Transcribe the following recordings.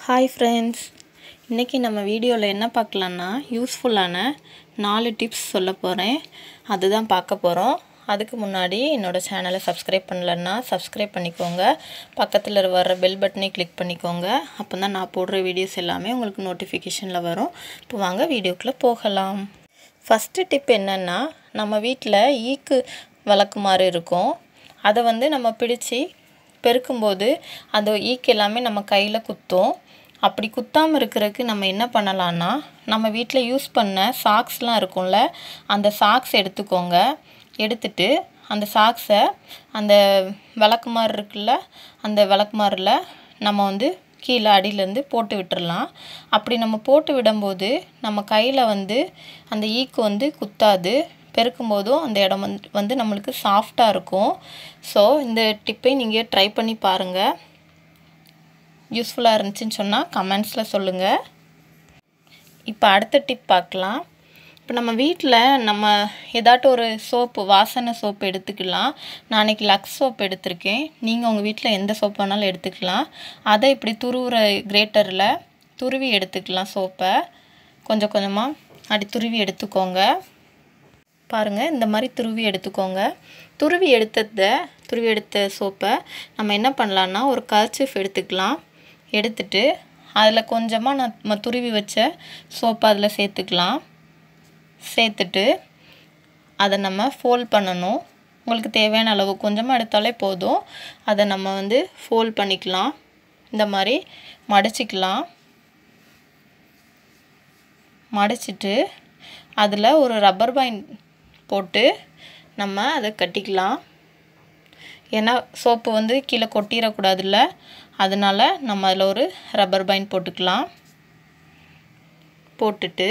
hi friends இன்றைக்கி நம்ம வீடியோவில் என்ன பார்க்கலான்னா யூஸ்ஃபுல்லான நாலு டிப்ஸ் சொல்ல போகிறேன் அதுதான் பார்க்க போகிறோம் அதுக்கு முன்னாடி என்னோடய சேனலை சப்ஸ்கிரைப் பண்ணலன்னா சப்ஸ்கிரைப் பண்ணிக்கோங்க பக்கத்தில் வர்ற பெல் பட்டனை கிளிக் பண்ணிக்கோங்க அப்போ தான் நான் போடுற வீடியோஸ் எல்லாமே உங்களுக்கு நோட்டிஃபிகேஷனில் வரும் இப்போ வாங்க வீடியோக்குள்ளே போகலாம் ஃபஸ்ட்டு டிப் என்னென்னா நம்ம வீட்டில் ஈக்கு வளர்க்குமாறு இருக்கும் அதை வந்து நம்ம பிடிச்சி பெருக்கும்போது அந்த ஈக்கு எல்லாமே நம்ம கையில் குத்தும் அப்படி குத்தாமல் இருக்கிறதுக்கு நம்ம என்ன பண்ணலான்னா நம்ம வீட்டில் யூஸ் பண்ண சாக்ஸ்லாம் இருக்கும்ல அந்த சாக்ஸ் எடுத்துக்கோங்க எடுத்துட்டு அந்த சாக்ஸை அந்த விளக்குமாறு இருக்குல்ல அந்த விளக்குமாறில் நம்ம வந்து கீழே அடியிலேருந்து போட்டு விட்டுறலாம் அப்படி நம்ம போட்டு விடும்போது நம்ம கையில் வந்து அந்த ஈக்கு வந்து குத்தாது பெருக்கும் போதும் அந்த இடம் வந்து வந்து நம்மளுக்கு சாஃப்டாக இருக்கும் ஸோ இந்த டிப்பை நீங்கள் ட்ரை பண்ணி பாருங்கள் யூஸ்ஃபுல்லாக இருந்துச்சுன்னு சொன்னால் கமெண்ட்ஸில் சொல்லுங்கள் இப்போ அடுத்த டிப் பார்க்கலாம் இப்போ நம்ம வீட்டில் நம்ம ஏதாட்டும் ஒரு சோப்பு வாசனை சோப்பு எடுத்துக்கலாம் நான் அன்றைக்கி லக்ஸ் சோப் எடுத்திருக்கேன் நீங்கள் உங்கள் வீட்டில் எந்த சோப் வேணாலும் எடுத்துக்கலாம் அதை இப்படி துருவுற கிரேட்டரில் துருவி எடுத்துக்கலாம் சோப்பை கொஞ்சம் கொஞ்சமாக அப்படி துருவி எடுத்துக்கோங்க பாருங்கள் இந்த மாதிரி துருவி எடுத்துக்கோங்க துருவி எடுத்ததை துருவி எடுத்த சோப்பை நம்ம என்ன பண்ணலான்னா ஒரு கர்ச்சிஃப் எடுத்துக்கலாம் எடுத்துட்டு அதில் கொஞ்சமாக நம்ம துருவி வச்ச சோப்பை அதில் சேர்த்துக்கலாம் சேர்த்துட்டு அதை நம்ம ஃபோல்ட் பண்ணணும் உங்களுக்கு தேவையான அளவு கொஞ்சமாக எடுத்தாலே போதும் அதை நம்ம வந்து ஃபோல்ட் பண்ணிக்கலாம் இந்த மாதிரி மடிச்சிக்கலாம் மடிச்சிட்டு அதில் ஒரு ரப்பர் பைண்ட் போட்டு நம்ம அதை கட்டிக்கலாம் ஏன்னா சோப்பு வந்து கீழே கொட்டிடக்கூடாதுல்ல அதனால் நம்ம அதில் ஒரு ரப்பர் பைண்ட் போட்டுக்கலாம் போட்டுட்டு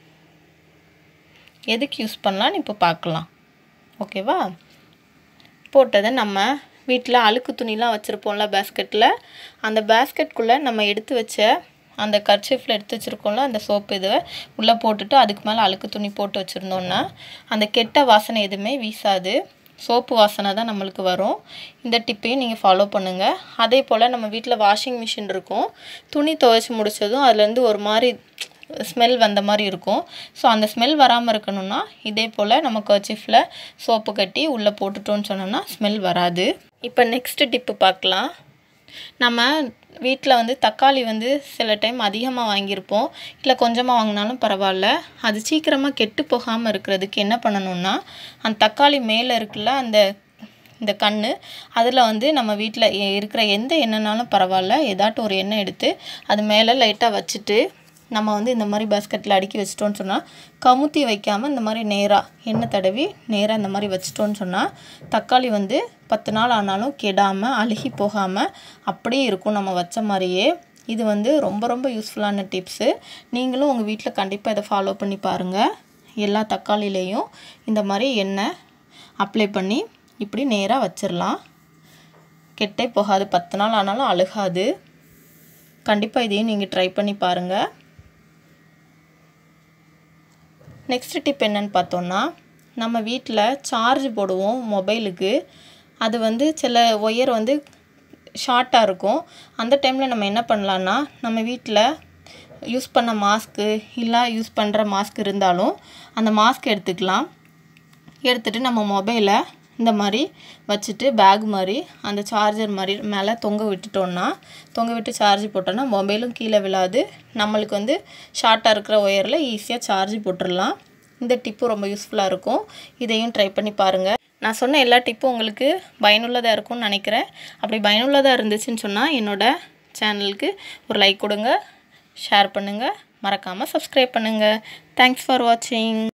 எதுக்கு யூஸ் பண்ணலான்னு இப்போ பார்க்கலாம் ஓகேவா போட்டதை நம்ம வீட்டில் அழுக்கு துணிலாம் வச்சுருப்போம்ல பேஸ்கெட்டில் அந்த பேஸ்கெட்குள்ளே நம்ம எடுத்து வச்ச அந்த கர்ச்சிஃபில் எடுத்து வச்சுருக்கோம்ல அந்த சோப்பு இதை உள்ளே போட்டுட்டு அதுக்கு மேலே அழுக்கு துணி போட்டு வச்சுருந்தோன்னா அந்த கெட்ட வாசனை எதுவுமே வீசாது சோப்பு வாசனை தான் நம்மளுக்கு வரும் இந்த டிப்பையும் நீங்கள் ஃபாலோ பண்ணுங்கள் அதே போல் நம்ம வீட்டில் வாஷிங் மிஷின் இருக்கும் துணி துவைச்சி முடித்ததும் அதுலேருந்து ஒரு மாதிரி ஸ்மெல் வந்த மாதிரி இருக்கும் ஸோ அந்த ஸ்மெல் வராமல் இருக்கணும்னா இதே போல் நம்ம கர்ச்சிஃபில் சோப்பு கட்டி உள்ளே போட்டுட்டோன்னு சொன்னோம்னா ஸ்மெல் வராது இப்போ நெக்ஸ்ட்டு டிப்பு பார்க்கலாம் நம்ம வீட்டில் வந்து தக்காளி வந்து சில டைம் அதிகமாக வாங்கியிருப்போம் இல்லை கொஞ்சமாக வாங்கினாலும் பரவாயில்ல அது சீக்கிரமாக கெட்டு போகாமல் இருக்கிறதுக்கு என்ன பண்ணணும்னா அந்த தக்காளி மேலே இருக்குல்ல அந்த இந்த கண் அதில் வந்து நம்ம வீட்டில் இருக்கிற எந்த எண்ணெய்னாலும் பரவாயில்ல ஏதாட்டும் ஒரு எண்ணெய் எடுத்து அது மேலே லைட்டாக வச்சுட்டு நம்ம வந்து இந்த மாதிரி பாஸ்கெட்டில் அடுக்கி வச்சிட்டோன்னு சொன்னால் கமுத்தி வைக்காமல் இந்த மாதிரி நேராக எண்ணெய் தடவி நேராக இந்த மாதிரி வச்சிட்டோன்னு சொன்னால் தக்காளி வந்து பத்து நாள் ஆனாலும் கெடாமல் அழுகி போகாமல் அப்படியே இருக்கும் நம்ம வச்ச மாதிரியே இது வந்து ரொம்ப ரொம்ப யூஸ்ஃபுல்லான டிப்ஸு நீங்களும் உங்கள் வீட்டில் கண்டிப்பாக இதை ஃபாலோ பண்ணி பாருங்கள் எல்லா தக்காளிலேயும் இந்த மாதிரி எண்ணெய் அப்ளை பண்ணி இப்படி நேராக வச்சிடலாம் கெட்டே போகாது பத்து நாள் ஆனாலும் அழுகாது கண்டிப்பாக இதையும் நீங்கள் ட்ரை பண்ணி பாருங்கள் நெக்ஸ்ட் டிப் என்னன்னு பார்த்தோன்னா நம்ம வீட்டில் சார்ஜ் போடுவோம் மொபைலுக்கு அது வந்து சில ஒயர் வந்து ஷார்ட்டாக இருக்கும் அந்த டைமில் நம்ம என்ன பண்ணலான்னா நம்ம வீட்டில் யூஸ் பண்ண மாஸ்க்கு இல்லை யூஸ் பண்ணுற மாஸ்க் இருந்தாலும் அந்த மாஸ்க் எடுத்துக்கலாம் எடுத்துகிட்டு நம்ம மொபைலை இந்த மாதிரி வச்சுட்டு பேக் மாதிரி அந்த சார்ஜர் மாதிரி மேலே தொங்க விட்டுட்டோன்னா தொங்க விட்டு சார்ஜ் போட்டோன்னா மொபைலும் கீழே விழாது நம்மளுக்கு வந்து ஷார்ட்டாக இருக்கிற ஒயரில் ஈஸியாக சார்ஜ் போட்டுடலாம் இந்த டிப்பு ரொம்ப யூஸ்ஃபுல்லாக இருக்கும் இதையும் ட்ரை பண்ணி பாருங்கள் நான் சொன்ன எல்லா டிப்பும் உங்களுக்கு பயனுள்ளதாக இருக்கும்னு நினைக்கிறேன் அப்படி பயனுள்ளதாக இருந்துச்சுன்னு சொன்னால் என்னோடய சேனலுக்கு ஒரு லைக் கொடுங்க ஷேர் பண்ணுங்கள் மறக்காமல் சப்ஸ்கிரைப் பண்ணுங்கள் தேங்க்ஸ் ஃபார் வாட்சிங்